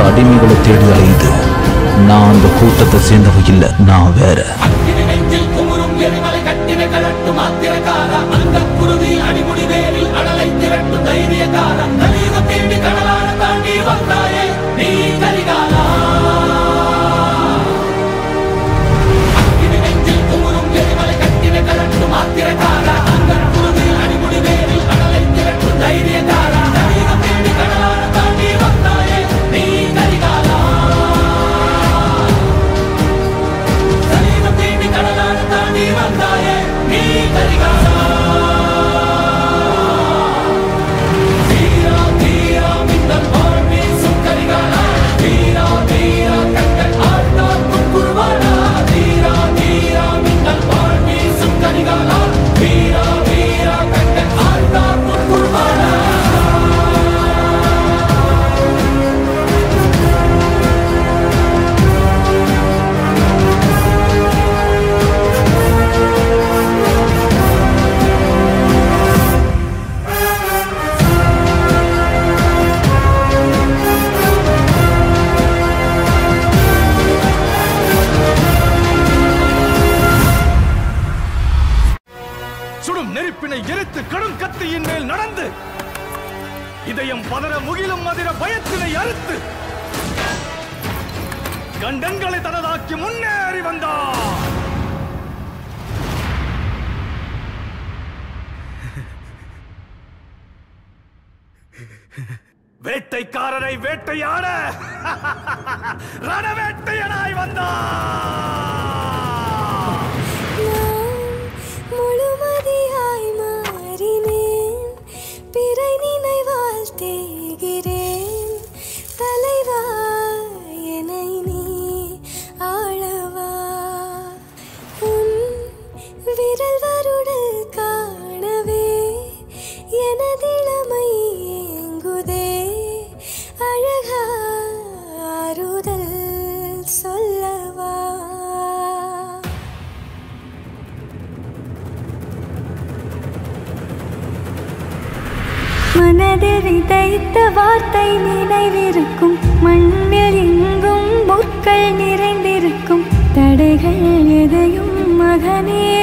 அடிமைகளை தேடி அலையுது நான் அந்த கூட்டத்தை சேர்ந்தவ இல்ல நான் வேற அக்கினி நெஞ்சில் குமுறும் எரிமலை கட்டின கலட்டும் ஆத்திரக்கார அந்த குருதி அடிமுடி வேரில் அடலை திரட்டும் தைரியக்கார கலியுகம் தேடி கடலான தாண்டி வந்தாயே நீ கரிகாலா அக்கினி நெஞ்சில் குமுறும் எரிமலை கட்டின கலட்டும் ஆத்திரக்கார அந்த குருதி அடிமுடி வேரில் அடலை திரட்டும் தைரியக்கார கலியுகம் தேடி கடலான தாண்டி வந்தாயே நீ கரிகாலா கலியுகம் தேடி கடலான தாண்டி வந்தாயே நீ கரிகாலா தீரா தீரா மின்னல் போல் வீசும் கரிகாலா தீரா தீரா கண்கள் ஆழ்ந்தார் குறுவாடா தீரா தீரா மின்னல் போல் வீசும் கரிகாலா தீரா தீரா கண்கள் ஆழ்ந்தார் குறுவாடா சுடும் நெருப்பினை எரித்து கடும் கத்தியின் மேல் நடந்து இதயம் பதற முகிலும் மதிர பயத்தினை அறுத்து கண்டங்களை தனதாக்கி முன்னேறி வந்தார் வேட்டைக்காரரை வேட்டையாட ரணவேட்டையனாய் வந்தார் முழுமதியாய் மாறினேன் பிறை நினைவால் தேகிறேன் தலைவா என்னை நீ ஆளவா உன் விரல் வருடல் காணவே எனதிளமை ஏங்குதே அழகா ஆறுதல் சொல்லவா மனதில் விதைத்த வார்த்தை நினைவிருக்கும் மண்ணில் எங்கும் முற்கள் நிறைந்திருக்கும் தடைகள் எதையும் மகனே